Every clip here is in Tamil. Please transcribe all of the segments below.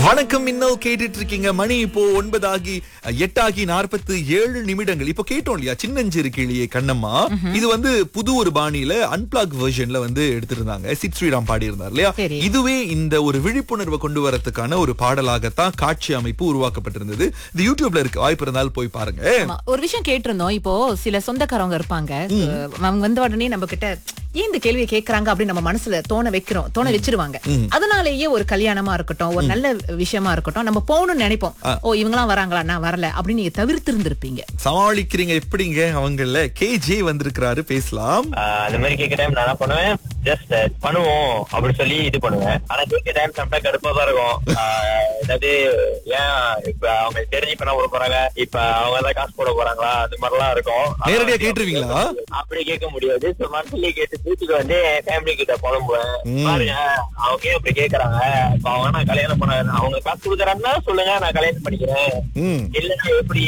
வணக்கம் இன்னும் கேட்டுட்டு இருக்கீங்க மணி இப்போ ஒன்பதாகி அஹ், எட்டாகி நாற்பத்தி ஏழு நிமிடங்கள் இப்போ கேட்டோம் இல்லையா சின்னஞ்சிறு கிளியே கண்ணம்மா இது வந்து புது ஒரு பாணியில அன்பிளாக் வெர்ஷன்ல வந்து எடுத்திருந்தாங்க சித் ஸ்ரீராம் பாடி இருந்தார் இல்லையா சரி. இதுவே இந்த ஒரு விழிப்புணர்வை கொண்டு வரதுக்கான ஒரு பாடலாகத்தான் காட்சி அமைப்பு உருவாக்கப்பட்டிருந்தது இது யூடியூப்ல இருக்கு வாய்ப்பு இருந்தாலும் போய் பாருங்க ஆமா, ஒரு விஷயம் கேட்டிருந்தோம் இப்போ சில சொந்தக்காரவங்க இருப்பாங்க அவங்க வந்த உடனே நம்ம கிட்ட ஏன் இந்த கேள்வியை கேக்குறாங்க அப்படின்னு நம்ம மனசுல தோண வைக்கிறோம் தோண வச்சிருவாங்க அதனாலேயே ஒரு கல்யாணமா இருக்கட்டும் ஒரு நல்ல விஷயமா இருக்கட்டும் நம்ம போகணும்னு நினைப்போம் ஓ இவங்கலாம் வராங்களா நான் வரல அப்படின்னு நீங்க தவிர்த்து இருந்திருப்பீங்க சமாளிக்கிறீங்க எப்படிங்க அவங்கள கேஜே வந்திருக்கிறாரு பேசலாம் ஆஹ் அந்த மாதிரி கேட்க டைம் நான் என்ன பண்ணுவேன் ஜஸ்ட் பண்ணுவோம் அப்படி சொல்லி இது பண்ணுவேன் ஆனா கேட்க டைம் சம்டைம் கடுப்பா தான் இருக்கும் ஆஹ் அதாவது ஏன் இப்ப அவங்க தெரிஞ்சு இப்ப விட போறாங்க இப்ப அவங்க எல்லாம் காசு போட போறாங்களா அது மாதிரிலாம் இருக்கும் ஆனா நேரடியா வந்து கேட்டுருவீங்களா? அப்படி கேட்க முடியாது சோ மனசுலயே கேட்டு வீட்டுக்கு வந்து ஃபேமிலி கிட்ட புலம்புவேன் ம். பாருங்க அவங்க ஏன் அப்படி கேக்குறாங்க இப்ப அவங்க நான் கல்யாணம் பண்ண அவங்க காசு கொடுக்குறாங்கன்னா சொல்லுங்க நான் கல்யாணம் பண்ணிக்கிறேன் ம் இல்லன்னா எப்படி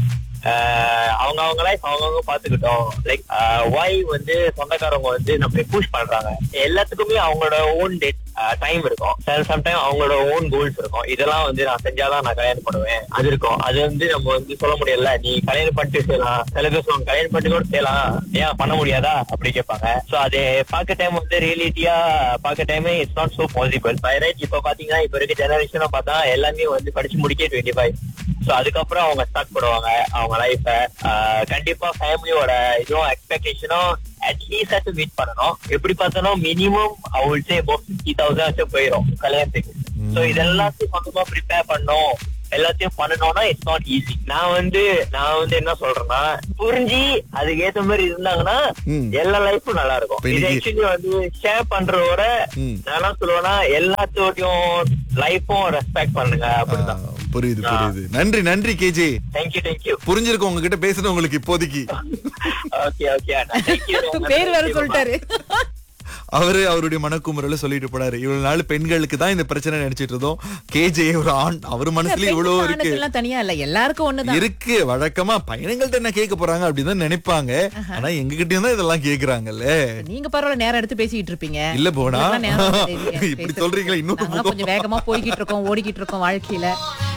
ஆஹ் அவங்க அவங்க லைஃப் அவங்கவுங்க பாத்துக்கிட்டோம் லைக் ஒய் வந்து சொந்தக்காரவங்க வந்து நம்ம புஷ் பண்றாங்க எல்லாத்துக்குமே அவங்களோட ஓன் டேட் டைம் இருக்கும் சம்டைம் அவங்களோட ஓன் கோல்ஸ் இருக்கும் இதெல்லாம் வந்து நான் செஞ்சாதான் நான் கல்யாணம் பண்ணுவேன் அது இருக்கும் அது வந்து நம்ம வந்து சொல்ல முடியல நீ கல்யாணம் பண்ணிட்டு செய்யலாம் சில பேர் சொல்லுவாங்க கல்யாணம் பண்ணிட்டு கூட செய்யலாம் ஏன் பண்ண முடியாதா அப்படி கேட்பாங்க சோ அது பார்க்க டைம் வந்து ரியலிட்டியா பார்க்க time it's not so possible by right இப்ப பாத்தீங்கன்னா இப்ப இருக்க ஜெனரேஷனை பார்த்தா எல்லாமே வந்து படிச்சு முடிக்க டுவெண்ட்டி ஃபைவ் சோ அதுக்கப்புறம் அவங்க ஸ்டார்ட் பண்ணுவாங்க அவங்க லைஃப கண்டிப்பா ஃபேமிலியோட இதுவும் எக்ஸ்பெக்டேஷனும் அட்லீஸ்ட் மீட் பண்ணணும் எப்படி பார்த்தாலும் மினிமம் அவள்கிட்ட இப்போ ஃபிஃப்டி தௌசண்ட் போயிடும் கல்யாணத்துக்கு சோ இதெல்லாத்தையும் சொந்தமா ப்ரிப்பேர் பண்ணும் எல்லாத்தையும் பண்ணணும்னா இட்ஸ் நாட் ஈஸி நான் வந்து நான் வந்து என்ன சொல்றேன்னா புரிஞ்சு அதுக்கு ஏத்த மாதிரி இருந்தாங்கன்னா ம். எல்லா லைஃபும் நல்லா இருக்கும் இப்ப இது இன்னைக்கு- ஆக்சுவலி வந்து ஷேர் பண்றதோட ம். நான் என்ன சொல்லுவேன்னா எல்லாத்தோடையும் லைஃபும் ரெஸ்பெக்ட் பண்ணுங்க அப்படிதான் ஆ, புரியுது புரியுது நன்றி நன்றி கேஜே தேங்க்யூ தேங்க்யூ புரிஞ்சிருக்கும் உங்ககிட்ட பேசுறது உங்களுக்கு இப்போதைக்கு ஓகே ஓகே தேங்க்யூ பேர் வேற சொல்லிட்டாரு அவரு அவருடைய மனக்குமுறல சொல்லிட்டு போனாரு இவ்வளவு நாள் பெண்களுக்கு தான் இந்த பிரச்சனை நினைச்சிட்டு இருந்தோம் கேஜே ஒரு ஆண் அவர் மனசுல இவ்வளவு இருக்கு ஆணுக்கெல்லாம் தனியா இல்ல எல்லாருக்கும் ஒண்ணுதான் இருக்கு வழக்கமா பையன்கள்ட்ட என்ன கேட்க போறாங்க அப்படின்னு தான் நினைப்பாங்க ஆனா எங்க கிட்டயும் தான் இதெல்லாம் கேக்குறாங்கல்ல நீங்க பரவாயில்ல நேரம் எடுத்து பேசிக்கிட்டு இருப்பீங்க இல்ல போனா உங்களுக்கெல்லாம் நேரம் இல்ல, இப்படி பேசுறதுக்கு. சொல்றீங்களா இன்னொரு நாங்கெல்லாம் கொஞ்சம் வேகமா போய்கிட்டு இருக்கோம் ஓடிக்கிட்டு இருக்கோம் வாழ்க்கையில